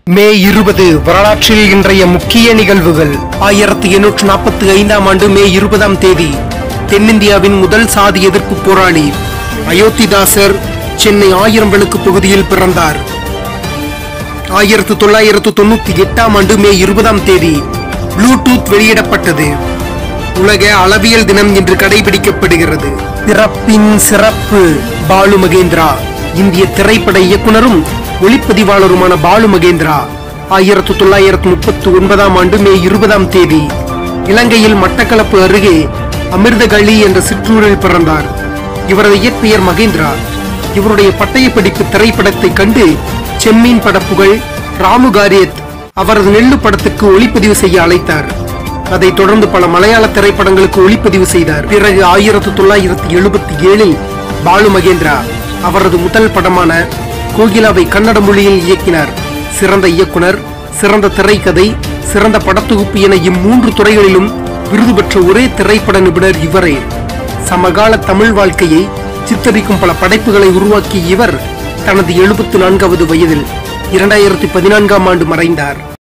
மே இருபது வரலாற்றில் இன்றைய முக்கிய நிகழ்வுகள் ஆயிரத்தி எண்ணூற்று நாற்பத்தி ஐந்தாம் ஆண்டு மே இருபதாம் தேதி தென்னிந்தியாவின் முதல் சாதி எதிர்ப்பு போராளி அயோத்திதாசர் சென்னை ஆயிரம் விளக்கு பகுதியில் பிறந்தார் ஆயிரத்து தொள்ளாயிரத்து தொண்ணூத்தி எட்டாம் ஆண்டு மே இருபதாம் தேதி ப்ளூடூத் வெளியிடப்பட்டது உலக அளவியல் தினம் இன்று கடைபிடிக்கப்படுகிறது சிறப்பின் சிறப்பு பாலு மகேந்திரா இந்திய திரைப்பட இயக்குனரும் ஒளிப்பதிவாளருமான பாலு மகேந்திரா ஆயிரத்து தொள்ளாயிரத்து முப்பத்தி ஒன்பதாம் ஆண்டு மே இருபதாம் தேதி இலங்கையில் மட்டக்களப்பு அருகே அமிர்தகளி என்ற சிற்றூரில் பிறந்தார் இவரது இயற்பெயர் மகேந்திரா இவருடைய பட்டயப் படிப்பு திரைப்படத்தை கண்டு செம்மீன் படப்புகள் ராமு காரியத் அவரது நெல்லு படத்துக்கு ஒளிப்பதிவு செய்ய அழைத்தார் அதைத் தொடர்ந்து பல மலையாள திரைப்படங்களுக்கு ஒளிப்பதிவு செய்தார் பிறகு ஆயிரத்து தொள்ளாயிரத்தி எழுபத்தி ஏழில் பாலு மகேந்திரா அவரது முதல் படமான கோகிலாவை கன்னட மொழியில் இயக்கினார் சிறந்த இயக்குனர் சிறந்த திரைக்கதை சிறந்த படத்தொகுப்பு என இம்மூன்று துறைகளிலும் விருது பெற்ற ஒரே திரைப்பட நிபுணர் இவரே சமகால தமிழ் வாழ்க்கையை சித்தரிக்கும் பல படைப்புகளை உருவாக்கிய இவர் தனது எழுபத்து நான்காவது வயதில் இரண்டாயிரத்தி பதினான்காம் ஆண்டு மறைந்தார்